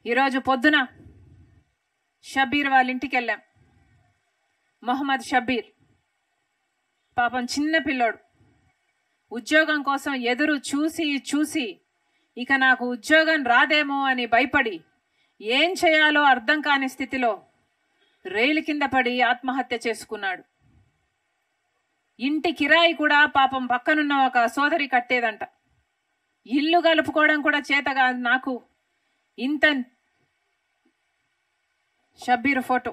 ఈరోజు పొద్దున షబీర్ వాళ్ళ ఇంటికి వెళ్ళాం మొహమ్మద్ షబీర్ పాపం చిన్న పిల్లోడు ఉద్యోగం కోసం ఎదురు చూసి చూసి ఇక నాకు ఉద్యోగం రాదేమో అని భయపడి ఏం చేయాలో అర్థం కాని స్థితిలో రైలు కింద పడి ఆత్మహత్య చేసుకున్నాడు ఇంటి కిరాయి కూడా పాపం పక్కనున్న ఒక సోదరి కట్టేదంట ఇల్లు కలుపుకోవడం కూడా చేతగా నాకు ఇంత షబ్బీర్ ఫోటో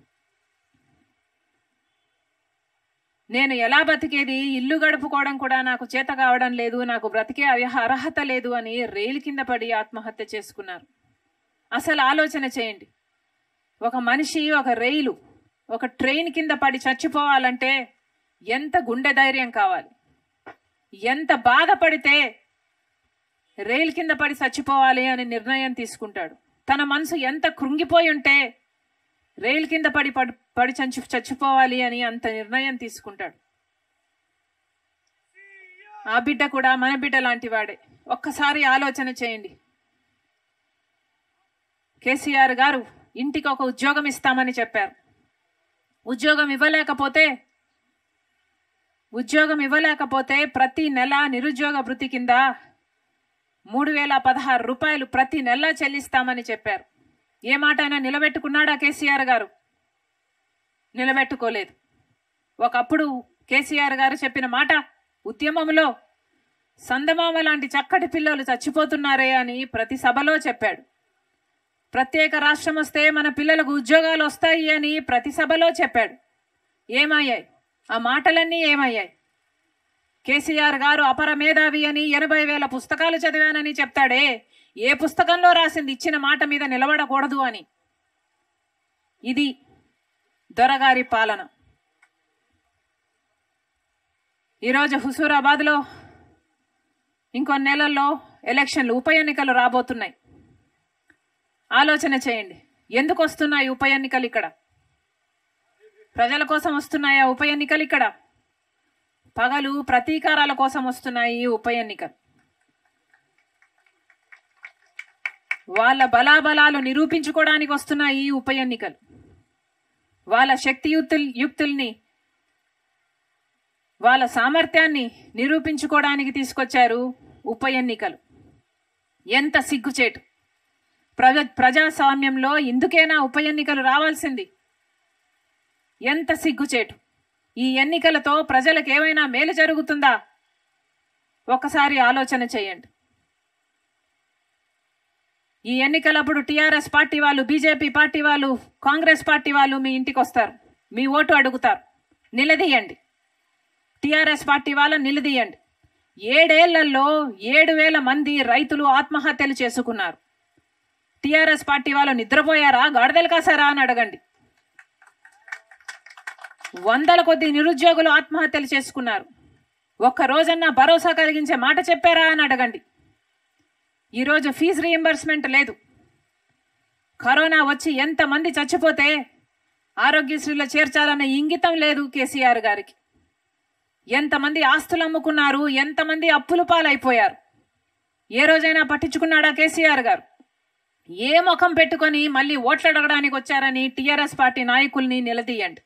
నేను ఎలా బతికేది ఇల్లు గడుపుకోవడం కూడా నాకు చేత కావడం లేదు నాకు బ్రతికే అర్హ- అర్హత లేదు అని రైలు కింద పడి ఆత్మహత్య చేసుకున్నారు అసలు ఆలోచన చేయండి ఒక మనిషి ఒక రైలు ఒక ట్రైన్ కింద పడి చచ్చిపోవాలంటే ఎంత గుండె ధైర్యం కావాలి ఎంత బాధపడితే రైలు కింద పడి చచ్చిపోవాలి అని నిర్ణయం తీసుకుంటాడు తన మనసు ఎంత కృంగిపోయి ఉంటే రైలు కింద పడి పడి పడి చంచి చచ్చిపోవాలి అని అంత నిర్ణయం తీసుకుంటాడు ఆ బిడ్డ కూడా మన బిడ్డ లాంటి వాడే ఒక్కసారి ఆలోచన చేయండి కేసీఆర్ గారు ఇంటికి ఒక ఉద్యోగం ఇస్తామని చెప్పారు ఉద్యోగం ఇవ్వలేకపోతే ఉద్యోగం ఇవ్వలేకపోతే ప్రతి నెల నిరుద్యోగ భృతి కింద మూడు వేల పదహారు రూపాయలు ప్రతి నెల చెల్లిస్తామని చెప్పారు ఏ మాట అయినా నిలబెట్టుకున్నాడా కేసీఆర్ గారు నిలబెట్టుకోలేదు ఒకప్పుడు కేసీఆర్ గారు చెప్పిన మాట ఉద్యమంలో సందమామ లాంటి చక్కటి పిల్లలు చచ్చిపోతున్నారే అని ప్రతి సభలో చెప్పాడు ప్రత్యేక రాష్ట్రం వస్తే మన పిల్లలకు ఉద్యోగాలు వస్తాయి అని ప్రతి సభలో చెప్పాడు ఏమయ్యాయి ఆ మాటలన్నీ ఏమయ్యాయి కేసీఆర్ గారు అపర మేధావి అని ఎనభై వేల పుస్తకాలు చదివానని చెప్తాడే ఏ పుస్తకంలో రాసింది ఇచ్చిన మాట మీద నిలబడకూడదు అని ఇది దొరగారి పాలన ఈరోజు హుసూరాబాద్లో ఇంకో నెలల్లో ఎలక్షన్లు ఉప ఎన్నికలు రాబోతున్నాయి ఆలోచన చేయండి ఎందుకు వస్తున్నాయి ఉప ఎన్నికలు ఇక్కడ ప్రజల కోసం వస్తున్నాయా ఉప ఎన్నికలు ఇక్కడ పగలు ప్రతీకారాల కోసం వస్తున్నాయి ఈ ఉప ఎన్నికలు వాళ్ళ బలాబలాలు నిరూపించుకోవడానికి వస్తున్నాయి ఈ ఉప ఎన్నికలు వాళ్ళ శక్తియుక్తుల్ యుక్తుల్ని వాళ్ళ సామర్థ్యాన్ని నిరూపించుకోవడానికి తీసుకొచ్చారు ఉప ఎన్నికలు ఎంత సిగ్గుచేటు ప్రజ ప్రజాస్వామ్యంలో ఇందుకేనా ఉప ఎన్నికలు రావాల్సింది ఎంత సిగ్గుచేటు ఈ ఎన్నికలతో ప్రజలకు ఏమైనా మేలు జరుగుతుందా ఒకసారి ఆలోచన చేయండి ఈ ఎన్నికలప్పుడు టీఆర్ఎస్ పార్టీ వాళ్ళు బీజేపీ పార్టీ వాళ్ళు కాంగ్రెస్ పార్టీ వాళ్ళు మీ ఇంటికి వస్తారు మీ ఓటు అడుగుతారు నిలదీయండి టీఆర్ఎస్ పార్టీ వాళ్ళని నిలదీయండి ఏడేళ్లలో ఏడు వేల మంది రైతులు ఆత్మహత్యలు చేసుకున్నారు టీఆర్ఎస్ పార్టీ వాళ్ళు నిద్రపోయారా గాడిదలు కాసారా అని అడగండి వందల కొద్ది నిరుద్యోగులు ఆత్మహత్యలు చేసుకున్నారు ఒక్క రోజన్నా భరోసా కలిగించే మాట చెప్పారా అని అడగండి ఈరోజు ఫీజు రీఎంబర్స్మెంట్ లేదు కరోనా వచ్చి ఎంతమంది చచ్చిపోతే ఆరోగ్యశ్రీలో చేర్చాలన్న ఇంగితం లేదు కేసీఆర్ గారికి ఎంతమంది ఆస్తులు అమ్ముకున్నారు ఎంతమంది అప్పుల పాలైపోయారు ఏ రోజైనా పట్టించుకున్నాడా కేసీఆర్ గారు ఏ ముఖం పెట్టుకొని మళ్ళీ ఓట్లు అడగడానికి వచ్చారని టీఆర్ఎస్ పార్టీ నాయకుల్ని నిలదీయండి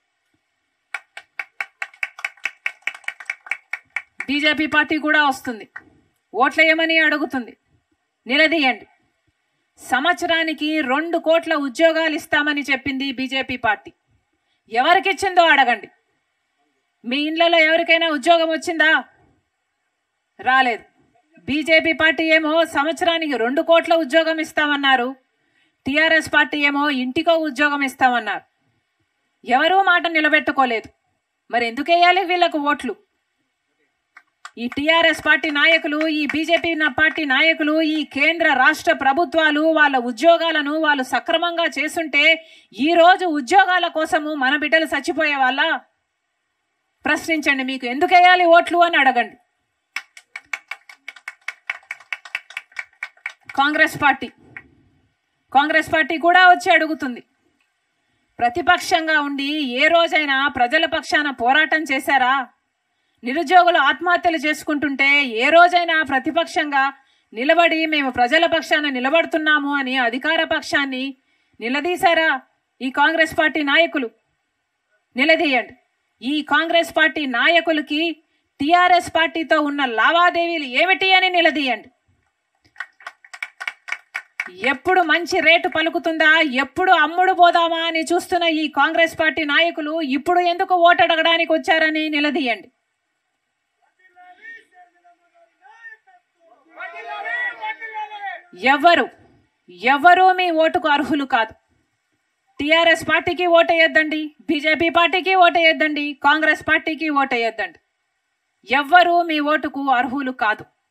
బీజేపీ పార్టీ కూడా వస్తుంది ఓట్లేయమని అడుగుతుంది నిలదీయండి సంవత్సరానికి రెండు కోట్ల ఉద్యోగాలు ఇస్తామని చెప్పింది బీజేపీ పార్టీ ఎవరికిచ్చిందో అడగండి మీ ఇండ్లలో ఎవరికైనా ఉద్యోగం వచ్చిందా రాలేదు బీజేపీ పార్టీ ఏమో సంవత్సరానికి రెండు కోట్ల ఉద్యోగం ఇస్తామన్నారు టీఆర్ఎస్ పార్టీ ఏమో ఇంటికో ఉద్యోగం ఇస్తామన్నారు ఎవరూ మాట నిలబెట్టుకోలేదు మరి ఎందుకు వేయాలి వీళ్ళకు ఓట్లు ఈ టీఆర్ఎస్ పార్టీ నాయకులు ఈ బీజేపీ నా- పార్టీ నాయకులు ఈ కేంద్ర రాష్ట్ర ప్రభుత్వాలు వాళ్ళ ఉద్యోగాలను వాళ్ళు సక్రమంగా చేస్తుంటే ఈ రోజు ఉద్యోగాల కోసము మన బిడ్డలు చచ్చిపోయే వాళ్ళ ప్రశ్నించండి మీకు ఎందుకు వేయాలి ఓట్లు అని అడగండి కాంగ్రెస్ పార్టీ కాంగ్రెస్ పార్టీ కూడా వచ్చి అడుగుతుంది ప్రతిపక్షంగా ఉండి ఏ రోజైనా ప్రజల పక్షాన పోరాటం చేశారా నిరుద్యోగులు ఆత్మహత్యలు చేసుకుంటుంటే ఏ రోజైనా ప్రతిపక్షంగా నిలబడి మేము ప్రజల పక్షాన నిలబడుతున్నాము అని అధికార పక్షాన్ని నిలదీశారా ఈ కాంగ్రెస్ పార్టీ నాయకులు నిలదీయండి ఈ కాంగ్రెస్ పార్టీ నాయకులకి టిఆర్ఎస్ పార్టీతో ఉన్న లావాదేవీలు ఏమిటి అని నిలదీయండి ఎప్పుడు మంచి రేటు పలుకుతుందా ఎప్పుడు అమ్ముడు పోదామా అని చూస్తున్న ఈ కాంగ్రెస్ పార్టీ నాయకులు ఇప్పుడు ఎందుకు ఓటు అడగడానికి వచ్చారని నిలదీయండి ఎవరు ఎవరు మీ ఓటుకు అర్హులు కాదు టిఆర్ఎస్ పార్టీకి ఓటేయొద్దండి బీజేపీ పార్టీకి ఓటేయొద్దండి కాంగ్రెస్ పార్టీకి ఓటేయొద్దండి ఎవ్వరూ మీ ఓటుకు అర్హులు కాదు